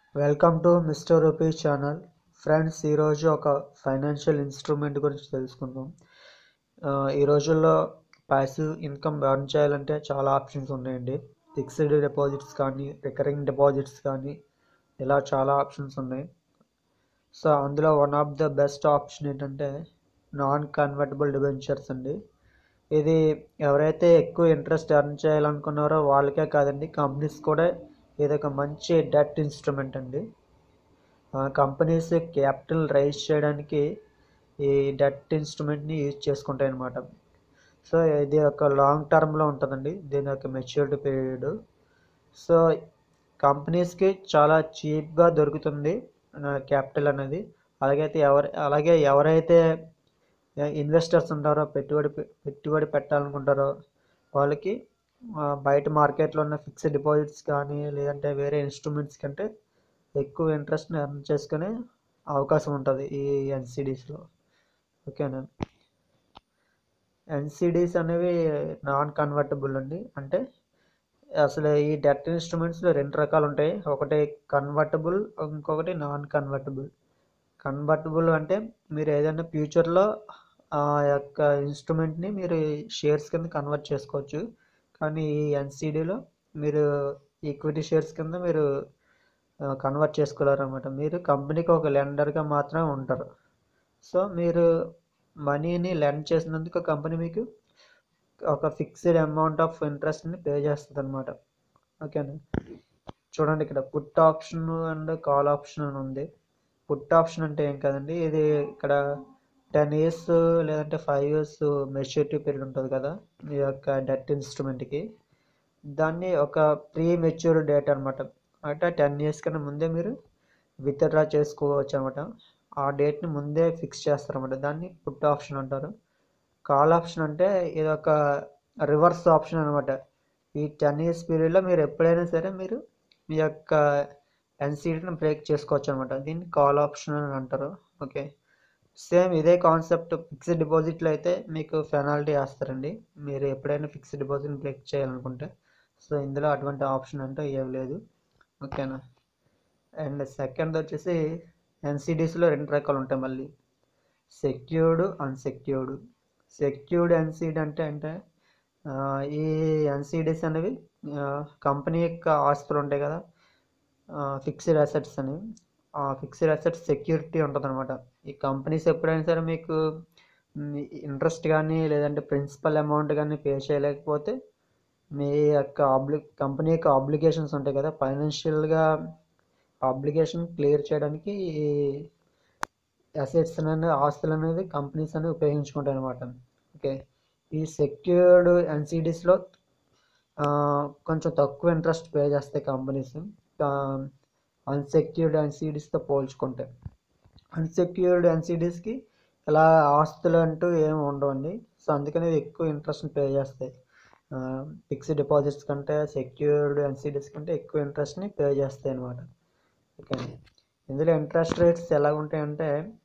welcome to mister rupee channel friends ఈరోజు ఒక financial instrument గురించి తెలుసుకుందాం ఆ, ఈ రోజుల్లో ప్యాసివ్ ఇన్కమ్ ఎర్న్ చేయాలంటే చాలా ఆప్షన్స్ ఉన్నాయండి ఫిక్స్డ్ డిపాజిట్స్ కానీ రికరింగ్ డిపాజిట్స్ కానీ ఇలా చాలా ఆప్షన్స్ ఉన్నాయి సో అందులో one of the best option ఏంటంటే నాన్ కన్వర్టబుల్ డిబెంచర్స్ అండి ఇది ఎవరైతే ఎక్కువ ఇంట్రెస్ట్ ఎర్న్ చేయాలనుకున్నారో వాళ్ళకే కాదండి కంపెనీస్ కూడా ఇది ఒక మంచి డెట్ ఇన్స్ట్రుమెంట్ అండి కంపెనీస్ క్యాపిటల్ రైజ్ చేయడానికి ఈ డెట్ ఇన్స్ట్రుమెంట్ని యూజ్ చేసుకుంటాయి అన్నమాట సో ఇది ఒక లాంగ్ టర్మ్లో ఉంటుందండి దీని యొక్క మెచ్యూరిటీ పీరియడ్ సో కంపెనీస్కి చాలా చీప్గా దొరుకుతుంది క్యాపిటల్ అనేది అలాగే ఎవరు అలాగే ఎవరైతే ఇన్వెస్టర్స్ ఉంటారో పెట్టుబడి పె- పెట్టుబడి పెట్టాలనుకుంటారో వాళ్ళకి ఆ, బయట మార్కెట్లో ఉన్న ఫిక్స్డ్ డిపాజిట్స్ కానీ లేదంటే వేరే ఇన్స్ట్రుమెంట్స్ కంటే ఎక్కువ ఇంట్రెస్ట్ని ఎర్న్ చేసుకునే అవకాశం ఉంటుంది ఈ ఎన్సిడీస్లో ఓకేనా ఎన్సిడీస్ అనేవి నాన్ కన్వర్టబుల్ అండి అంటే అసలు ఈ డెట్ ఇన్స్ట్రుమెంట్స్లో రెండు రకాలు ఉంటాయి ఒకటి కన్వర్టబుల్ ఇంకొకటి నాన్ కన్వర్టబుల్ కన్వర్టబుల్ అంటే మీరు ఏదైనా ఫ్యూచర్లో ఆ యొక్క ఇన్స్ట్రుమెంట్ని మీరు షేర్స్ కింద కన్వర్ట్ చేసుకోవచ్చు కానీ ఈ ఎన్సిడిలో మీరు ఈక్విటీ షేర్స్ కింద మీరు కన్వర్ట్ చేసుకోలేరు అనమాట మీరు కంపెనీకి ఒక లెండర్గా మాత్రమే ఉంటారు సో మీరు మనీని లెండ్ చేసినందుకు కంపెనీ మీకు ఒక ఫిక్స్డ్ అమౌంట్ ఆఫ్ ఇంట్రెస్ట్ని పే చేస్తుంది అనమాట ఓకేనా చూడండి ఇక్కడ put option and call option అని ఉంది పుట్ ఆప్షన్ అంటే ఏం కదండి ఇది ఇక్కడ టెన్ ఇయర్స్ లేదంటే ఫైవ్ ఇయర్స్ మెచ్యూరిటీ పీరియడ్ ఉంటుంది కదా ఈ యొక్క డెట్ ఇన్స్ట్రుమెంట్కి దాన్ని ఒక ప్రీ మెచ్యూర్ డేట్ అనమాట అంటే టెన్ ఇయర్స్ కన్నా ముందే మీరు విత్డ్రా చేసుకోవచ్చు అనమాట ఆ డేట్ని ముందే ఫిక్స్ చేస్తారన్నమాట దాన్ని పుట్ ఆప్షన్ అంటారు కాల్ ఆప్షన్ అంటే ఇది ఒక రివర్స్ ఆప్షన్ అనమాట ఈ టెన్ ఇయర్స్ పీరియడ్లో మీరు ఎప్పుడైనా సరే మీరు మీ యొక్క ఎన్సీడీని బ్రేక్ చేసుకోవచ్చు అనమాట దీన్ని కాల్ ఆప్షన్ అని అంటారు ఓకే సేమ్ ఇదే కాన్సెప్ట్ ఫిక్స్డ్ డిపాజిట్లో అయితే మీకు పెనాల్టీ వేస్తారండి మీరు ఎప్పుడైనా ఫిక్స్డ్ డిపాజిట్ బ్రేక్ చేయాలనుకుంటే సో ఇందులో అటువంటి ఆప్షన్ అంటే ఏం లేదు ఓకేనా అండ్ సెకండ్ వచ్చేసి ఎన్సిడీస్లో రెండు రకాలు ఉంటాయి మళ్ళీ సెక్యూర్డ్ అన్సెక్యూర్డ్ సెక్యూర్డ్ ఎన్సీడీ అంటే అంటే ఆ, ఈ ఎన్సీడీస్ అనేవి కంపెనీ యొక్క ఆస్తులు ఉంటాయి కదా ఫిక్స్డ్ అసెట్స్ అని ఆ ఫిక్స్డ్ అసెట్స్ సెక్యూరిటీ ఉంటుంది అనమాట ఈ కంపెనీస్ ఎప్పుడైనా సరే మీకు ఇంట్రెస్ట్ కానీ లేదంటే ప్రిన్సిపల్ అమౌంట్ కానీ పే చేయలేకపోతే మీ యొక్క ఆబ్లి కంపెనీ యొక్క ఆబ్లిగేషన్స్ ఉంటాయి కదా ఫైనాన్షియల్గా ఆబ్లిగేషన్ క్లియర్ చేయడానికి ఈ అసెట్స్ అనేది ఆస్తులు అనేది కంపెనీస్ అనేవి ఉపయోగించుకుంటాయి అనమాట ఓకే ఈ సెక్యూర్డ్ ఎన్సిడీస్లో కొంచెం తక్కువ ఇంట్రెస్ట్ పే చేస్తాయి కంపెనీస్ అన్సెక్యూర్డ్ ఎన్సిడీస్తో పోల్చుకుంటే అన్సెక్యూర్డ్ ఎన్సిడీస్కి ఇలా ఆస్తులు అంటూ ఏమి ఉండవండి సో అందుకని ఇవి ఎక్కువ ఇంట్రెస్ట్ని పే చేస్తాయి ఫిక్స్డ్ డిపాజిట్స్ కంటే సెక్యూర్డ్ ఎన్సిడీస్ కంటే ఎక్కువ ఇంట్రెస్ట్ని పే చేస్తాయి అనమాట ఓకే ఇందులో ఇంట్రెస్ట్ రేట్స్ ఎలా ఉంటాయంటే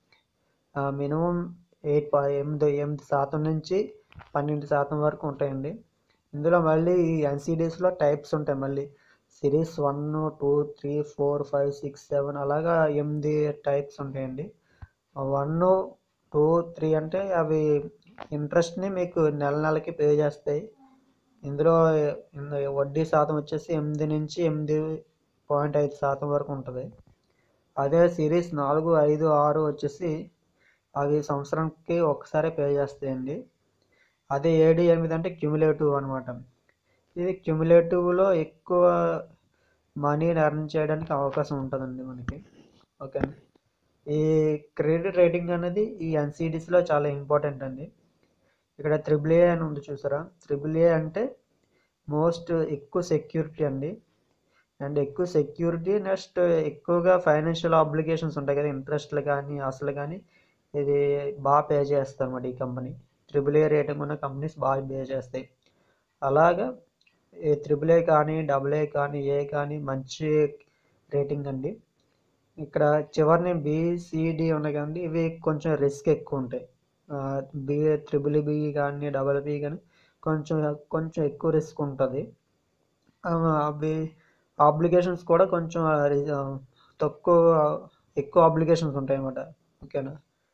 మినిమం ఎయిట్ పా ఎనిమిది ఎనిమిది శాతం నుంచి పన్నెండు శాతం వరకు ఉంటాయండి ఇందులో మళ్ళీ ఈ ఎన్సిడీస్లో టైప్స్ ఉంటాయి మళ్ళీ series one two three four five six seven అలాగా ఎనిమిది టైప్స్ ఉంటాయండి వన్ టూ త్రీ అంటే అవి ఇంట్రెస్ట్ని మీకు నెల నెలకి పే చేస్తాయి ఇందులో ఇందు- వడ్డీ శాతం వచ్చేసి ఎనిమిది నుంచి ఎనిమిది పాయింట్ ఐదు శాతం వరకు ఉంటుంది అదే సిరీస్ నాలుగు ఐదు ఆరు వచ్చేసి అవి సంవత్సరానికి ఒకసారి పే చేస్తాయండి అదే ఏడు ఎనిమిది అంటే క్యుములేటివ్ అనమాట ఇది క్యుములేటివ్లో ఎక్కువ మనీని ఎర్న్ చేయడానికి అవకాశం ఉంటుందండి మనకి ఓకే ఈ క్రెడిట్ రేటింగ్ అనేది ఈ ఎన్సిడీస్లో చాలా ఇంపార్టెంట్ అండి ఇక్కడ త్రిబుల్ ఏ అని ఉంది చూసారా త్రిబుల్ ఏ అంటే మోస్ట్ ఎక్కువ సెక్యూరిటీ అండి అండ్ ఎక్కువ సెక్యూరిటీ నెక్స్ట్ ఎక్కువగా ఫైనాన్షియల్ ఆబ్లిగేషన్స్ ఉంటాయి కదా ఇంట్రెస్ట్లు కానీ అసలు కానీ ఇది బాగా పే చేస్తారు అన్నమాట ఈ కంపెనీ త్రిబుల్ ఏ రేటింగ్ ఉన్న కంపెనీస్ బాగా పే చేస్తాయి అలాగా ఈ త్రిబుల్ ఏ కానీ డబుల్ ఏ కానీ ఏ కానీ మంచి రేటింగ్ అండి ఇక్కడ చివరిని బిసిడి ఉన్నాయి కదండి ఇవి కొంచెం రిస్క్ ఎక్కువ ఉంటాయి బి త్రిబుల్ బి కానీ డబుల్ బి కానీ కొంచెం కొంచెం ఎక్కువ రిస్క్ ఉంటుంది అవి ఆబ్లిగేషన్స్ కూడా కొంచెం తక్కువ ఎక్కువ అప్లికేషన్స్ ఉంటాయి అన్నమాట ఓకేనా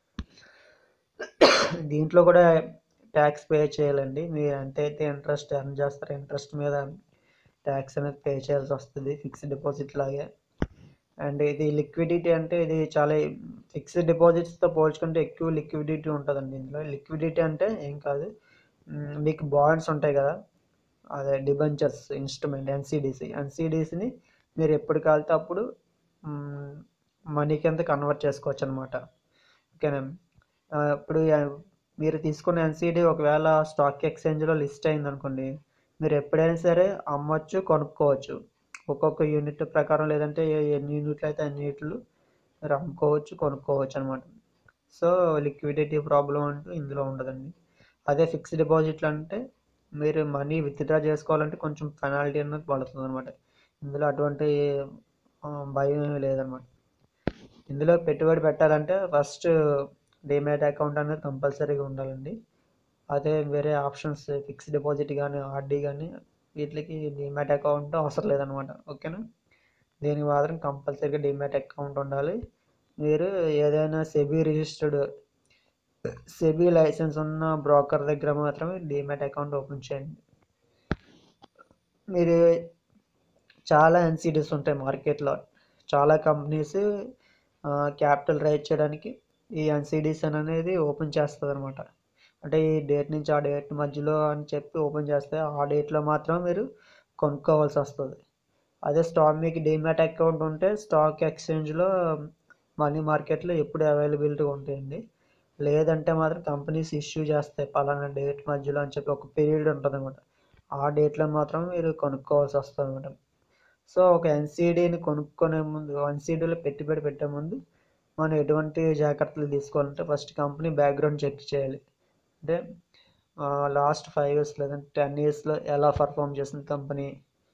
దీంట్లో కూడా ట్యాక్స్ పే చేయాలండి మీరు ఎంతైతే ఇంట్రెస్ట్ ఎర్న్ చేస్తారో ఇంట్రెస్ట్ మీద ట్యాక్స్ అనేది పే చేయాల్సి వస్తుంది ఫిక్స్డ్ డిపాజిట్ లాగే అండ్ ఇది లిక్విడిటీ అంటే ఇది చాలా ఫిక్స్డ్ డిపాజిట్స్తో పోల్చుకుంటే ఎక్కువ లిక్విడిటీ ఉంటుందండి ఇందులో లిక్విడిటీ అంటే ఏం కాదు మ్, మీకు బాండ్స్ ఉంటాయి కదా అదే డిబెంచర్స్ ఇన్స్ట్రుమెంట్ ఎన్సిడిసి ఎన్సిడిసిని మీరు ఎప్పుడు కాలితే అప్పుడు మనీ కింద కన్వర్ట్ చేసుకోవచ్చు అనమాట ఓకేనా ఆ, ఇప్పుడు ఆ- మీరు తీసుకున్న ఎన్సిడి ఒకవేళ స్టాక్ ఎక్స్చేంజ్లో లిస్ట్ అయింది అనుకోండి మీరు ఎప్పుడైనా సరే అమ్మొచ్చు కొనుక్కోవచ్చు ఒక్కొక్క యూనిట్ ప్రకారం లేదంటే ఏ- ఎన్ని యూనిట్లు అయితే అన్ని యూనిట్లు మీరు అమ్ముకోవచ్చు కొనుక్కోవచ్చు అనమాట సో లిక్విడిటీ ప్రాబ్లం అంటూ ఇందులో ఉండదండి అదే ఫిక్స్డ్ డిపాజిట్లు అంటే మీరు మనీ విత్డ్రా చేసుకోవాలంటే కొంచెం పెనాల్టీ అనేది పడుతుంది అనమాట ఇందులో అటువంటి ఆ, భయం ఏమీ లేదనమాట ఇందులో పెట్టుబడి పెట్టాలంటే ఫస్ట్ డిమాట్ అకౌంట్ అనేది కంపల్సరీగా ఉండాలండి అదే వేరే ఆప్షన్స్ ఫిక్స్డ్ డిపాజిట్ కానీ ఆర్డీ కానీ వీటికి డిమాట్ అకౌంట్ అవసరం లేదనమాట ఓకేనా దీనికి మాత్రం కంపల్సరీగా డిమాట్ అకౌంట్ ఉండాలి మీరు ఏదైనా సెబీ రిజిస్టర్డ్ సెబీ లైసెన్స్ ఉన్న బ్రోకర్ దగ్గర మాత్రమే డిమాట్ అకౌంట్ ఓపెన్ చేయండి మీరు చాలా ఎన్సిడీస్ ఉంటాయి మార్కెట్లో చాలా కంపెనీస్ క్యాపిటల్ రైజ్ చేయడానికి ఈ ఎన్సిడీస్ అనేది ఓపెన్ చేస్తుంది అనమాట అంటే ఈ డేట్ నుంచి ఆ డేట్ మధ్యలో అని చెప్పి ఓపెన్ చేస్తే ఆ డేట్లో మాత్రం మీరు కొనుక్కోవాల్సి వస్తుంది అదే స్టాక్ మీకు డిమాట్ అకౌంట్ ఉంటే స్టాక్ ఎక్స్చేంజ్లో మనీ మార్కెట్లో ఎప్పుడు అవైలబిలిటీ ఉంటాయండి లేదంటే మాత్రం కంపెనీస్ ఇష్యూ చేస్తాయి పలానా డేట్ మధ్యలో అని చెప్పి ఒక పీరియడ్ ఉంటుంది అనమాట ఆ డేట్లో మాత్రం మీరు కొనుక్కోవాల్సి వస్తుంది అనమాట సో ఒక ఎన్సీడీని కొనుక్కునే ముందు ఎన్సీడీలో పెట్టుబడి పెట్టే ముందు మనం ఎటువంటి జాగ్రత్తలు తీసుకోవాలంటే ఫస్ట్ కంపెనీ బ్యాక్గ్రౌండ్ చెక్ చేయాలి అంటే లాస్ట్ ఫైవ్ ఇయర్స్ లేదంటే టెన్ ఇయర్స్లో ఎలా పర్ఫామ్ చేసింది company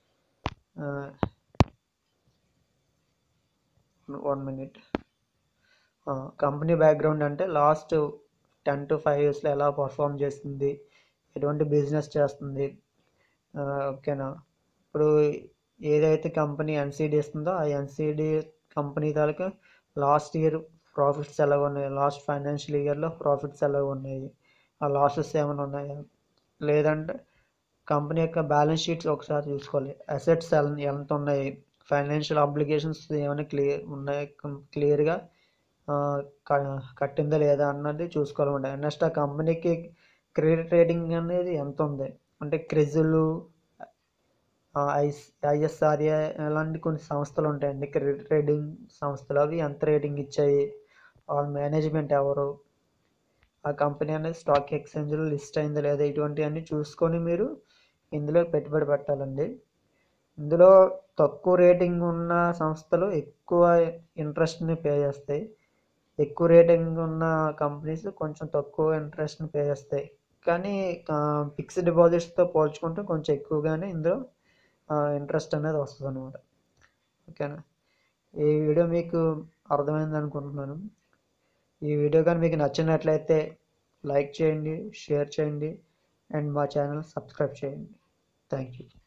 one minute company background అంటే లాస్ట్ టెన్ టు ఫైవ్ ఇయర్స్లో ఎలా పర్ఫామ్ చేస్తుంది ఎటువంటి బిజినెస్ చేస్తుంది ఆ, ఓకేనా ఇప్పుడు ఏదైతే కంపెనీ ఎన్సీడీ ఇస్తుందో ఆ ఎన్సీడీ కంపెనీ తాలూకా లాస్ట్ ఇయర్ ప్రాఫిట్స్ ఎలా ఉన్నాయి లాస్ట్ ఫైనాన్షియల్ ఇయర్లో ప్రాఫిట్స్ ఎలా ఉన్నాయి ఆ లాసెస్ ఏమైనా ఉన్నాయా లేదంటే కంపెనీ యొక్క బ్యాలెన్స్ షీట్స్ ఒకసారి చూసుకోవాలి అసెట్స్ ఎంత ఉన్నాయి ఫైనాన్షియల్ అప్లికేషన్స్ ఏమైనా క్లియర్ ఉన్నాయి క్లియర్గా కట్టిందా లేదా అన్నది చూసుకోవాలన్నమాట నెక్స్ట్ ఆ కంపెనీకి క్రెడిట్ రేటింగ్ అనేది ఎంత ఉంది అంటే క్రిజులు ఐస్ ఐఎస్ఆర్ఏ అలాంటి కొన్ని సంస్థలు ఉంటాయండి క్రెడిట్ రేటింగ్ సంస్థలు అవి ఎంత రేటింగ్ ఇచ్చాయి వాళ్ళ మేనేజ్మెంట్ ఎవరు ఆ కంపెనీ అనేది స్టాక్ ఎక్స్చేంజ్లో లిస్ట్ అయిందా లేదా ఇటువంటివన్నీ చూసుకొని మీరు ఇందులో పెట్టుబడి పెట్టాలండి ఇందులో తక్కువ రేటింగ్ ఉన్న సంస్థలు ఎక్కువ ఇంట్రెస్ట్ని పే చేస్తాయి ఎక్కువ రేటింగ్ ఉన్న కంపెనీస్ కొంచెం తక్కువ ఇంట్రెస్ట్ని పే చేస్తాయి కానీ ఫిక్స్డ్ డిపాజిట్స్తో పోల్చుకుంటే కొంచెం ఎక్కువగానే ఇందులో ఇంట్రెస్ట్ అనేది వస్తుంది అనమాట ఓకేనా ఈ వీడియో మీకు అర్థమైంది అనుకుంటున్నాను ఈ వీడియో కానీ మీకు నచ్చినట్లయితే లైక్ చేయండి షేర్ చేయండి అండ్ మా ఛానల్ సబ్స్క్రైబ్ చేయండి థ్యాంక్ యూ